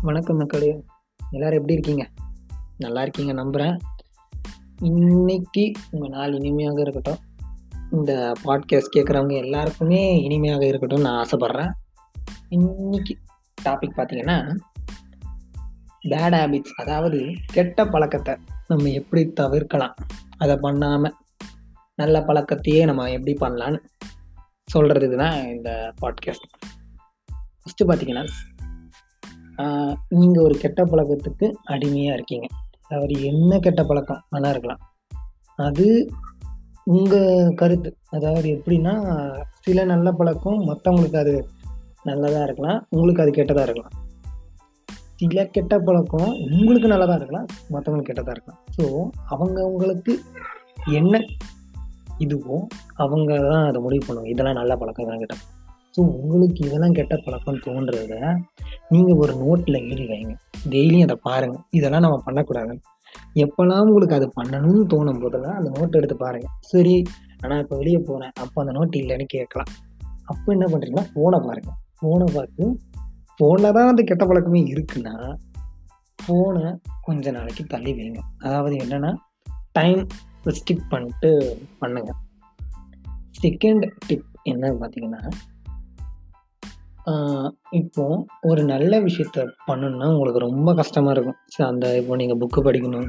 வணக்கம் மக்களே எல்லாரும் எப்படி இருக்கீங்க நல்லா இருக்கீங்க நம்புகிறேன் இன்னைக்கு உங்கள் நாள் இனிமையாக இருக்கட்டும் இந்த பாட்காஸ்ட் கேட்குறவங்க எல்லாருக்குமே இனிமையாக இருக்கட்டும்னு நான் ஆசைப்பட்றேன் இன்னைக்கு டாபிக் பார்த்தீங்கன்னா பேட் ஹேபிட்ஸ் அதாவது கெட்ட பழக்கத்தை நம்ம எப்படி தவிர்க்கலாம் அதை பண்ணாமல் நல்ல பழக்கத்தையே நம்ம எப்படி பண்ணலான்னு சொல்கிறதுக்கு தான் இந்த பாட்காஸ்ட் ஃபஸ்ட்டு பார்த்தீங்கன்னா நீங்கள் ஒரு கெட்ட பழக்கத்துக்கு அடிமையாக இருக்கீங்க அதாவது என்ன கெட்ட பழக்கம் வேணா இருக்கலாம் அது உங்கள் கருத்து அதாவது எப்படின்னா சில நல்ல பழக்கம் மற்றவங்களுக்கு அது நல்லதாக இருக்கலாம் உங்களுக்கு அது கெட்டதாக இருக்கலாம் சில கெட்ட பழக்கம் உங்களுக்கு நல்லதாக இருக்கலாம் மற்றவங்களுக்கு கெட்டதாக இருக்கலாம் ஸோ அவங்க உங்களுக்கு என்ன இதுவோ அவங்க தான் அதை முடிவு பண்ணுவாங்க இதெல்லாம் நல்ல பழக்கம் தான் கெட்ட ஸோ உங்களுக்கு இதெல்லாம் கெட்ட பழக்கம் தோன்றத நீங்கள் ஒரு நோட்டில் எழுதி வைங்க டெய்லியும் அதை பாருங்கள் இதெல்லாம் நம்ம பண்ணக்கூடாது எப்போல்லாம் உங்களுக்கு அது பண்ணணும்னு தோணும் போதெல்லாம் அந்த நோட் எடுத்து பாருங்கள் சரி ஆனால் இப்போ வெளியே போகிறேன் அப்போ அந்த நோட் இல்லைன்னு கேட்கலாம் அப்போ என்ன பண்ணுறீங்கன்னா ஃபோனை பாருங்கள் ஃபோனை பார்த்து ஃபோனில் தான் அந்த கெட்ட பழக்கமே இருக்குன்னா ஃபோனை கொஞ்ச நாளைக்கு தள்ளி வைங்க அதாவது என்னென்னா டைம் ரெஸ்ட்ரிக்ட் பண்ணிட்டு பண்ணுங்க செகண்ட் டிப் என்னன்னு பார்த்தீங்கன்னா இப்போ ஒரு நல்ல விஷயத்த பண்ணணும்னா உங்களுக்கு ரொம்ப கஷ்டமாக இருக்கும் ஸோ அந்த இப்போ நீங்கள் புக்கு படிக்கணும்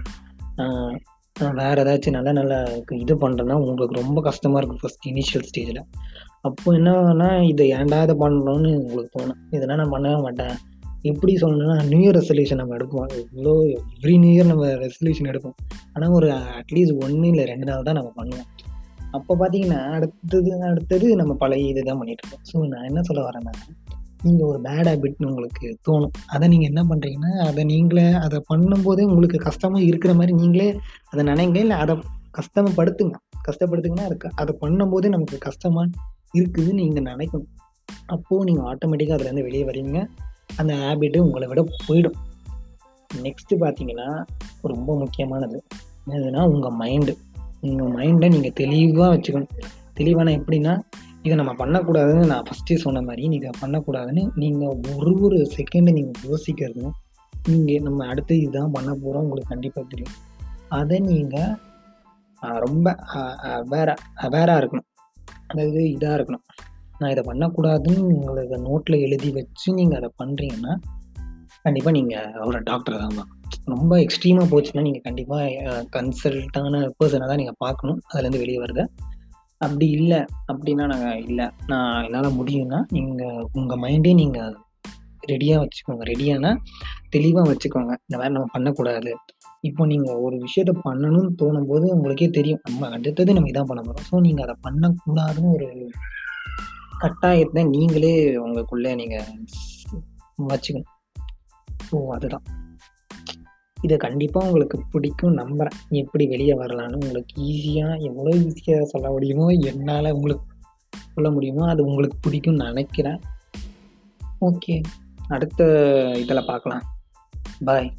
வேறு ஏதாச்சும் நல்ல நல்ல இது பண்ணுறேன்னா உங்களுக்கு ரொம்ப கஷ்டமாக இருக்கும் ஃபஸ்ட் இனிஷியல் ஸ்டேஜில் அப்போ என்னன்னா இதை ஏன்டா இதை பண்ணணும்னு உங்களுக்கு தோணும் இதெல்லாம் நான் பண்ணவே மாட்டேன் எப்படி சொல்லணும்னா நியூ இயர் ரெசல்யூஷன் நம்ம எடுப்போம் எவ்வளோ எவ்ரி நியூ இயர் நம்ம ரெசல்யூஷன் எடுப்போம் ஆனால் ஒரு அட்லீஸ்ட் ஒன்று இல்லை ரெண்டு நாள் தான் நம்ம பண்ணுவோம் அப்போ பார்த்தீங்கன்னா அடுத்தது அடுத்தது நம்ம பழைய இது தான் பண்ணிட்டு இருக்கோம் ஸோ நான் என்ன சொல்ல வரேன்னா நீங்கள் ஒரு பேட் ஹேபிட்னு உங்களுக்கு தோணும் அதை நீங்கள் என்ன பண்ணுறீங்கன்னா அதை நீங்களே அதை பண்ணும்போதே உங்களுக்கு கஷ்டமாக இருக்கிற மாதிரி நீங்களே அதை நினைங்க இல்லை அதை கஷ்டப்படுத்துங்க கஷ்டப்படுத்துங்கன்னா அதுக்கு அதை பண்ணும்போதே நமக்கு கஷ்டமாக இருக்குதுன்னு நீங்கள் நினைக்கணும் அப்போது நீங்கள் ஆட்டோமேட்டிக்காக அதுலேருந்து வெளியே வரீங்க அந்த ஹேபிட்டு உங்களை விட போயிடும் நெக்ஸ்ட்டு பார்த்தீங்கன்னா ரொம்ப முக்கியமானது என்னதுன்னா உங்கள் மைண்டு உங்கள் மைண்டை நீங்கள் தெளிவாக வச்சுக்கணும் தெளிவான எப்படின்னா இதை நம்ம பண்ணக்கூடாதுன்னு நான் ஃபஸ்ட்டே சொன்ன மாதிரி நீங்கள் பண்ணக்கூடாதுன்னு நீங்கள் ஒரு ஒரு செகண்டு நீங்கள் யோசிக்கிறதும் நீங்கள் நம்ம அடுத்து இதுதான் பண்ண போகிறோம் உங்களுக்கு கண்டிப்பாக தெரியும் அதை நீங்கள் ரொம்ப வேற அவேராக இருக்கணும் அதாவது இதாக இருக்கணும் நான் இதை பண்ணக்கூடாதுன்னு உங்களுக்கு நோட்டில் எழுதி வச்சு நீங்கள் அதை பண்ணுறீங்கன்னா கண்டிப்பாக நீங்கள் ஒரு டாக்டர் தான் ரொம்ப எக்ஸ்ட்ரீமாக போச்சுன்னா நீங்கள் கண்டிப்பாக கன்சல்ட்டான பர்சனை தான் நீங்கள் பார்க்கணும் அதுலேருந்து வெளியே வருது அப்படி இல்லை அப்படின்னா நாங்கள் இல்லை நான் என்னால் முடியும்னா நீங்கள் உங்கள் மைண்டே நீங்கள் ரெடியாக வச்சுக்கோங்க ரெடியானா தெளிவாக வச்சுக்கோங்க இந்த மாதிரி நம்ம பண்ணக்கூடாது இப்போ நீங்கள் ஒரு விஷயத்த பண்ணணும்னு தோணும் போது உங்களுக்கே தெரியும் நம்ம அடுத்தது நம்ம இதான் பண்ண போகிறோம் ஸோ நீங்கள் அதை பண்ணக்கூடாதுன்னு ஒரு கட்டாயத்தை நீங்களே உங்களுக்குள்ளே நீங்கள் வச்சுக்கணும் ஸோ அதுதான் இதை கண்டிப்பாக உங்களுக்கு பிடிக்கும் நம்புகிறேன் எப்படி வெளியே வரலான்னு உங்களுக்கு ஈஸியாக எவ்வளோ ஈஸியாக சொல்ல முடியுமோ என்னால் உங்களுக்கு சொல்ல முடியுமோ அது உங்களுக்கு பிடிக்கும்னு நினைக்கிறேன் ஓகே அடுத்த இதில் பார்க்கலாம் பாய்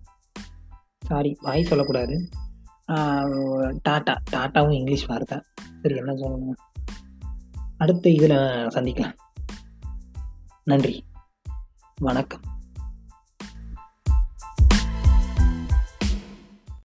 சாரி பாய் சொல்லக்கூடாது டாட்டா டாட்டாவும் இங்கிலீஷ் வார்த்தை சரி என்ன சொல்லணும் அடுத்த இதில் சந்திக்கலாம் நன்றி வணக்கம்